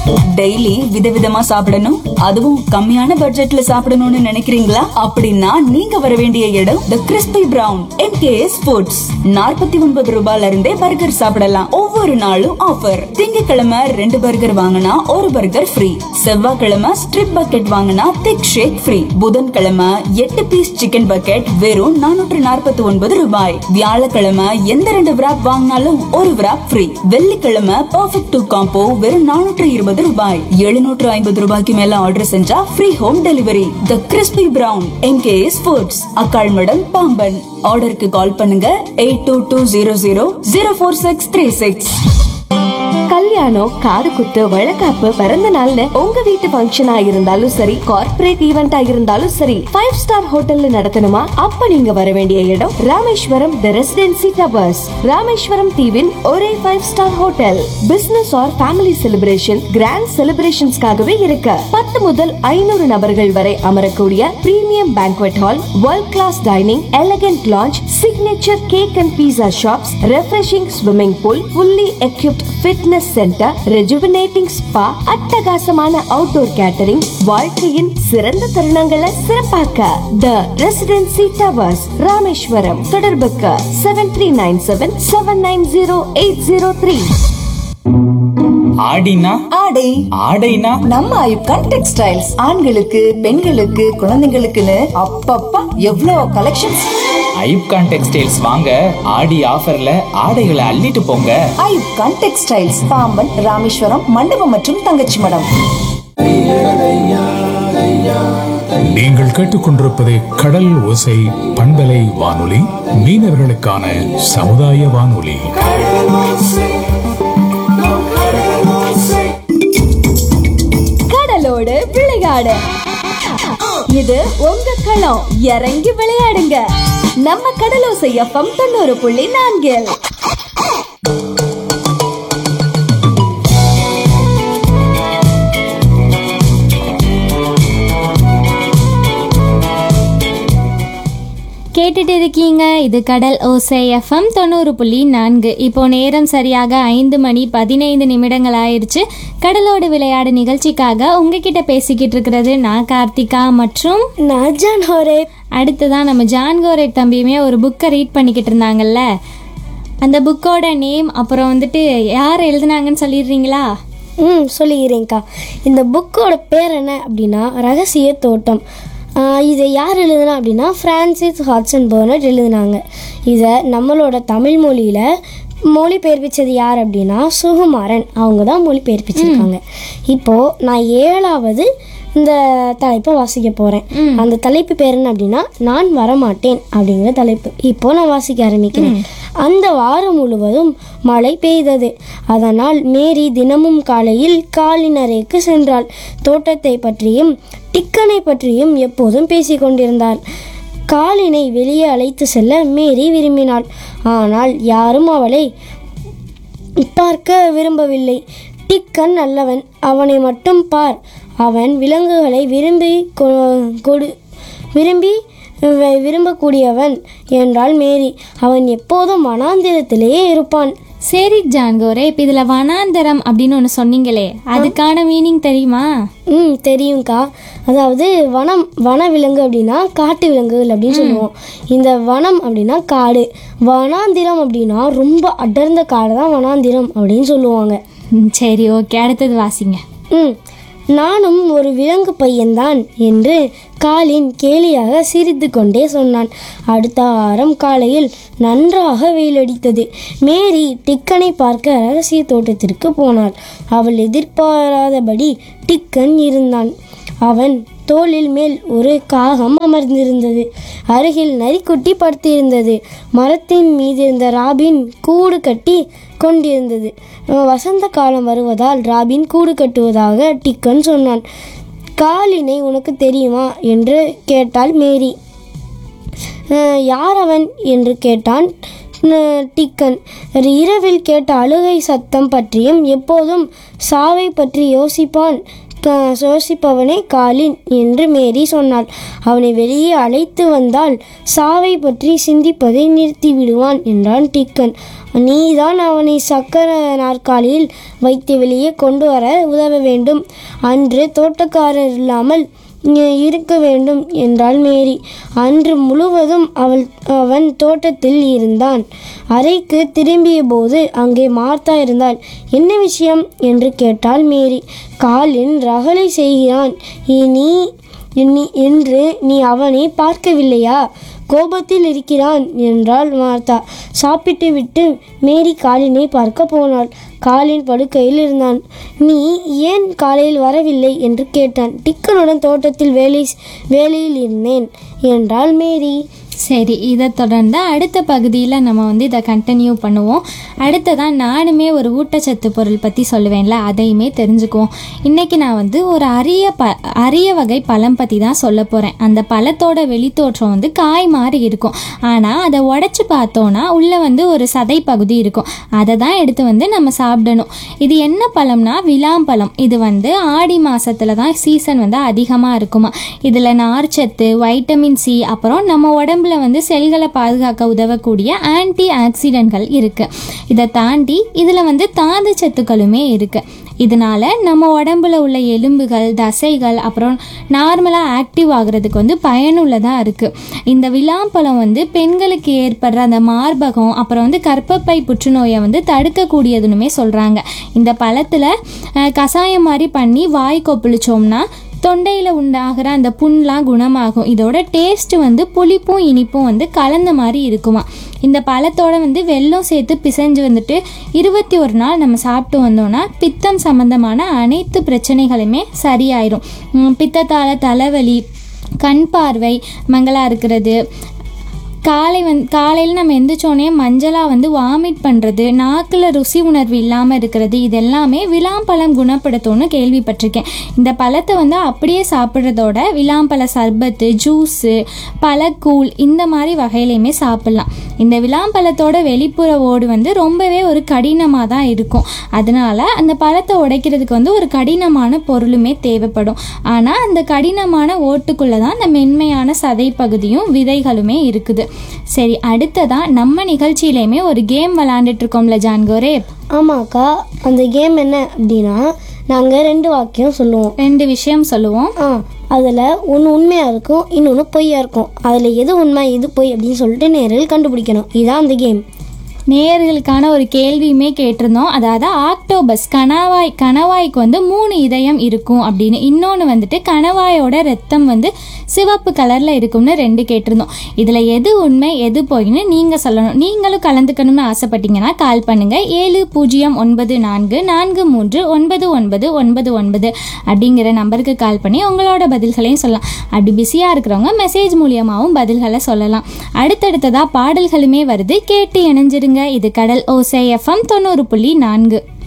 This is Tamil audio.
டெய்லி விதவிதமா சாப்பிடணும் அதுவும் கம்மியான பட்ஜெட்ல சாப்பிடணும்னு நினைக்கிறீங்களா அப்படின்னா நீங்க வர வேண்டிய இடம் the crispy brown MKS foods நாற்பத்தி ஒன்பது ரூபாயில இருந்தே பர்கர் சாப்பிடலாம் ஒவ்வொரு நாளும் ஆஃபர் திங்கட்கிழமை ரெண்டு பர்கர் வாங்கினா ஒரு பர்கர் ஃப்ரீ செவ்வாய்க்கிழமை ஸ்ட்ரிப் பக்கெட் வாங்கினா திக் ஷேக் ஃப்ரீ புதன்கிழமை எட்டு பீஸ் சிக்கன் பக்கெட் வெறும் நானூற்று நாற்பத்தி ஒன்பது ரூபாய் வியாழக்கிழமை எந்த ரெண்டு wrap வாங்கினாலும் ஒரு wrap ஃப்ரீ வெள்ளிக்கிழமை பர்ஃபெக்ட் டூ காம்போ வெறும் நானூற்று இருபது ரூபாய் எழுநூற்று ஐம்பது ரூபாய்க்கு மேல ஆர்டர் செஞ்சா free home delivery the crispy brown MKS foods Akkalmadam Pamban ஆர்டருக்கு கால் பண்ணுங்க eight two two zero zero zero four six three six கல்யாணம் காது குத்து வழக்காப்பு பிறந்த நாள்னு உங்க வீட்டு ஃபங்க்ஷனா இருந்தாலும் சரி கார்ப்பரேட் ஈவெண்டா இருந்தாலும் சரி ஃபைவ் ஸ்டார் ஹோட்டல்ல நடத்தணுமா அப்ப நீங்க வர வேண்டிய இடம் Rameswaram the residency towers Rameswaram தீவின் ஒரே five star hotel business or family celebration grand செலிப்ரேஷன்ஸ்க்காகவே இருக்கு பத்து முதல் ஐநூறு நபர்கள் வரை அமரக்கூடிய premium banquet hall world class dining elegant lounge signature cake and pizza shops refreshing swimming pool fully equipped fitness centre rejuvenating spa அட்டகாசமான அவுட்டோர் கேட்டரிங் வாழ்க்கையின் சிறந்த தருணங்களை சிறப்பாக்க த ரெசிடென்சி டவர்ஸ் ராமேஸ்வரம் தொடர்புக்கு seven three nine seven seven nine zero eight zero three ஆடினா ஆடை ஆடைனா நம்ம ஐப்கான் டெக்ஸ்டைல்ஸ் ஆண்களுக்கு பெண்களுக்கு குழந்தைங்களுக்குன்னு அப்பப்பா எவ்வளோ கலெக்ஷன்ஸ் ஐப்கான் டெக்ஸ்டைல்ஸ் வாங்க ஆடி ஆஃபர்ல ஆடைகளை அள்ளிட்டு போங்க ஐப்கான் டெக்ஸ்டைல்ஸ் பாம்பன் ராமேஸ்வரம் மண்டபம் மற்றும் தங்கச்சி மடம் நீங்கள் கேட்டுக்கொண்டிருப்பது கடல் ஓசை பண்பலை வானொலி மீனவர்களுக்கான சமுதாய வானொலி கடலோடு விளையாடு இது உங்க களம் இறங்கி விளையாடுங்க நம்ம கடலோசை எஃப்எம் தொண்ணூறு புள்ளி நான்கில் கேட்டுட்டு இருக்கீங்க இது கடல் ஓசை எஃப்எம் தொண்ணூறு புள்ளி நான்கு இப்போ நேரம் சரியாக ஐந்து மணி பதினைந்து நிமிடங்கள் ஆயிடுச்சு கடலோடு விளையாடு நிகழ்ச்சிக்காக உங்ககிட்ட பேசிக்கிட்டு இருக்கிறது நான் கார்த்திகா மற்றும் நான் ஜான் ஹோரே அடுத்ததான் நம்ம ஜான்கோரேட் தம்பியுமே ஒரு புக்கை ரீட் பண்ணிக்கிட்டு இருந்தாங்கல்ல அந்த புக்கோட நேம் அப்புறம் வந்துட்டு யார் எழுதுனாங்கன்னு சொல்லிடுறீங்களா ம் சொல்லிக்கிறேங்க்கா இந்த புக்கோட பேர் என்ன அப்படின்னா ரகசிய தோட்டம் ஆஹ் இதை யார் எழுதுனா அப்படின்னா ஃப்ரான்சிஸ் ஹாட்சன் பர்னட் எழுதுனாங்க இதை நம்மளோட தமிழ் மொழியில் மொழிபெயர்ப்பிச்சது யார் அப்படின்னா சுகுமாரன் அவங்க தான் மொழிபெயர்ப்பிச்சிருக்காங்க இப்போது நான் ஏழாவது இந்த தலைப்பை வாசிக்க போகிறேன் அந்த தலைப்பு பேர் என்ன அப்படின்னா நான் வரமாட்டேன் அப்படிங்கிற தலைப்பு இப்போ நான் வாசிக்க ஆரம்பிக்கிறேன் அந்த வாரம் முழுவதும் மழை பெய்தது அதனால் மேரி தினமும் காலையில் காலினரைக்கு சென்றாள் தோட்டத்தை பற்றியும் டிக்கனை பற்றியும் எப்போதும் பேசிக் கொண்டிருந்தாள் காலினை வெளியே அழைத்து செல்ல மேரி விரும்பினாள் ஆனால் யாரும் அவளை பார்க்க விரும்பவில்லை டிக்கன் நல்லவன் அவனை மட்டும் பார் அவன் விலங்குகளை விரும்பி கொ- கொடு விரும்பி வி- விரும்பக்கூடியவன் என்றாள் மேரி அவன் எப்போதும் வனாந்திரத்திலேயே இருப்பான் சரி ஜான்கோரே இப்போ இதில் வனாந்தரம் அப்படின்னு ஒன்று சொன்னீங்களே அதுக்கான மீனிங் தெரியுமா ம் தெரியும்க்கா அதாவது வனம் வன விலங்கு அப்படின்னா காட்டு விலங்குகள் அப்படின்னு சொல்லுவோம் இந்த வனம் அப்படின்னா காடு வனாந்திரம் அப்படின்னா ரொம்ப அடர்ந்த காடு தான் வனாந்திரம் அப்படின்னு சொல்லுவாங்க ம், சரி ஓகே அடுத்தது வாசிங்க ம் நானும் ஒரு விலங்கு பையன்தான் என்று காலின் கேலியாக சிரித்து கொண்டே சொன்னான் அடுத்த வாரம் காலையில் நன்றாக வெயிலடித்தது மேரி டிக்கனை பார்க்க ரகசிய தோட்டத்திற்கு போனாள் அவள் எதிர்பாராதபடி டிக்கன் இருந்தான் அவன் தோளில் மேல் ஒரு காகம் அமர்ந்திருந்தது அருகில் நரிக்குட்டி படுத்திருந்தது மரத்தின் மீதிருந்த ராபின் கூடு கட்டி கொண்டிருந்தது அஹ் வசந்த காலம் வருவதால் ராபின் கூடு கட்டுவதாக டிக்கன் சொன்னான் காலினை உனக்கு தெரியுமா என்று கேட்டாள் மேரி அஹ் யார் அவன் என்று கேட்டான் அஹ் டிக்கன் இரவில் கேட்ட அழுகை சத்தம் பற்றியும் எப்போதும் சாவை பற்றி யோசிப்பான் க- யோசிப்பவனே காலின் என்று மேரி சொன்னாள் அவனை வெளியே அழைத்து வந்தால் சாவை பற்றி சிந்திப்பதை நிறுத்தி விடுவான் என்றான் டிக்கன் நீதான் அவனை சக்கர நாற்காலியில் வைத்து வெளியே கொண்டு வர உதவ வேண்டும் அன்று தோட்டக்காரர் இல்லாமல் இங்கே இருக்க வேண்டும் என்றாள் மேரி அன்று முழுவதும் அவள் அவன் தோட்டத்தில் இருந்தான் அறைக்கு திரும்பிய போது அங்கே மார்த்தா இருந்தாள் என்ன விஷயம் என்று கேட்டாள் மேரி காலின் ரகளை செய்கிறான் நீ நீ என்று நீ அவனை பார்க்கவில்லையா கோபத்தில் இருக்கிறான் என்றாள் மார்த்தா சாப்பிட்டு விட்டு மேரி காலினை பார்க்க போனாள் காலின் படுக்கையில் இருந்தான் நீ ஏன் காலையில் வரவில்லை என்று கேட்டான் டிக்கனுடன் தோட்டத்தில் வேலை வேலையில் இருந்தேன் என்றாள் மேரி சரி இதை தொடர்ந்து அடுத்த பகுதியில் நம்ம வந்து இதை கண்டினியூ பண்ணுவோம் அடுத்ததான் நானுமே ஒரு ஊட்டச்சத்து பொருள் பற்றி சொல்லுவேன்ல அதையுமே தெரிஞ்சுக்குவோம் இன்றைக்கி நான் வந்து ஒரு அரிய ப அரிய வகை பழம் பற்றி தான் சொல்ல போகிறேன் அந்த பழத்தோட வெளித்தோற்றம் வந்து காய் மாதிரி இருக்கும் ஆனால் அதை உடச்சி பார்த்தோன்னா உள்ளே வந்து ஒரு சதை பகுதி இருக்கும் அதை தான் எடுத்து வந்து நம்ம சாப்பிடணும் இது என்ன பழம்னா விளாம்பழம் இது வந்து ஆடி மாசத்துல தான் சீசன் வந்து அதிகமாக இருக்குமா இதில் நார்ச்சத்து வைட்டமின் சி அப்புறம் நம்ம உடம்புல வந்து செல்களை பாதுகாக்க உதவக்கூடிய ஆன்டி ஆக்சிடென்ட்கள் இருக்கு இதை தாண்டி இதில் வந்து தாது சத்துக்களுமே இருக்கு இதனால நம்ம உடம்புல உள்ள எலும்புகள் தசைகள் அப்புறம் நார்மலாக ஆக்டிவ் ஆகுறதுக்கு வந்து பயனுள்ளதாக இருக்குது இந்த விளாம்பழம் வந்து பெண்களுக்கு ஏற்படுற அந்த மார்பகம் அப்புறம் வந்து கர்ப்பப்பை புற்றுநோயை வந்து தடுக்கக்கூடியதுன்னுமே சொல்கிறாங்க இந்த பழத்தில் கஷாயம் மாதிரி பண்ணி வாய் கொப்பளிச்சோம்னா தொண்டையில் உண்டாகிற அந்த புண்லாம் குணமாகும் இதோட டேஸ்ட் வந்து புளிப்பும் இனிப்பும் வந்து கலந்த மாதிரி இருக்குமா இந்த பழத்தோட வந்து வெல்லம் சேர்த்து பிசைஞ்சு வந்துட்டு இருபத்தி ஒரு நாள் நம்ம சாப்பிட்டு வந்தோம்னா பித்தம் சம்பந்தமான அனைத்து பிரச்சனைகளுமே சரியாயிரும் உம், பித்தத்தால தலைவலி கண் பார்வை மங்கலாக இருக்கிறது காலை வந் காலையில் நம்ம எந்திரிச்சோடனே மஞ்சளாக வந்து வாமிட் பண்ணுறது நாக்கில் ருசி உணர்வு இல்லாமல் இருக்கிறது இது எல்லாமே விளாம்பழம் குணப்படுத்தும்னு கேள்விப்பட்டிருக்கேன் இந்த பழத்தை வந்து அப்படியே சாப்பிட்றதோட விளாம்பழ சர்பத்து ஜூஸு பழக்கூழ் இந்த மாதிரி வகையிலையுமே சாப்பிட்லாம் இந்த விளாம்பழத்தோட வெளிப்புற ஓடு வந்து ரொம்பவே ஒரு கடினமாக தான் இருக்கும் அதனால அந்த பழத்தை உடைக்கிறதுக்கு வந்து ஒரு கடினமான பொருளுமே தேவைப்படும் ஆனால் அந்த கடினமான ஓட்டுக்குள்ளே தான் அந்த மென்மையான சதை பகுதியும் விதைகளுமே இருக்குது சரி அடுத்ததா நம்ம நிகழ்ச்சியிலையுமே ஒரு கேம் விளாண்டுட்டு இருக்கோம்ல ஜான்கோரே ஆமாக்கா அந்த கேம் என்ன அப்படின்னா நாங்கள் ரெண்டு வாக்கியம் சொல்லுவோம் ரெண்டு விஷயம் சொல்லுவோம் ஆ அதில் ஒன்று உண்மையாக இருக்கும் இன்னொன்று பொய்யா இருக்கும் அதில் எது உண்மை எது பொய் அப்படின்னு சொல்லிட்டு நேரில் கண்டுபிடிக்கணும் இதுதான் அந்த கேம் நேயர்களுக்கான ஒரு கேள்வியுமே கேட்டிருந்தோம் அதாவது ஆக்டோபஸ் கணவாய் கணவாய்க்கு வந்து மூணு இதயம் இருக்கும் அப்படின்னு இன்னொன்று வந்துட்டு கணவாயோட ரத்தம் வந்து சிவப்பு கலரில் இருக்கும்னு ரெண்டு கேட்டிருந்தோம் இதில் எது உண்மை எது பொய்ன்னு நீங்கள் சொல்லணும் நீங்களும் கலந்துக்கணும்னு ஆசைப்பட்டீங்கன்னா கால் பண்ணுங்கள் ஏழு பூஜ்ஜியம் ஒன்பது நான்கு நான்கு மூன்று ஒன்பது ஒன்பது ஒன்பது ஒன்பது அப்படிங்கிற நம்பருக்கு கால் பண்ணி உங்களோட பதில்களையும் சொல்லலாம் அப்படி பிஸியாக இருக்கிறவங்க மெசேஜ் மூலியமாகவும் பதில்களை சொல்லலாம் அடுத்தடுத்ததாக பாடல்களுமே வருது கேட்டு இணைஞ்சிருங்க இது கடல் ஓசை எஃப்எம் தொண்ணூறு புள்ளி நான்கு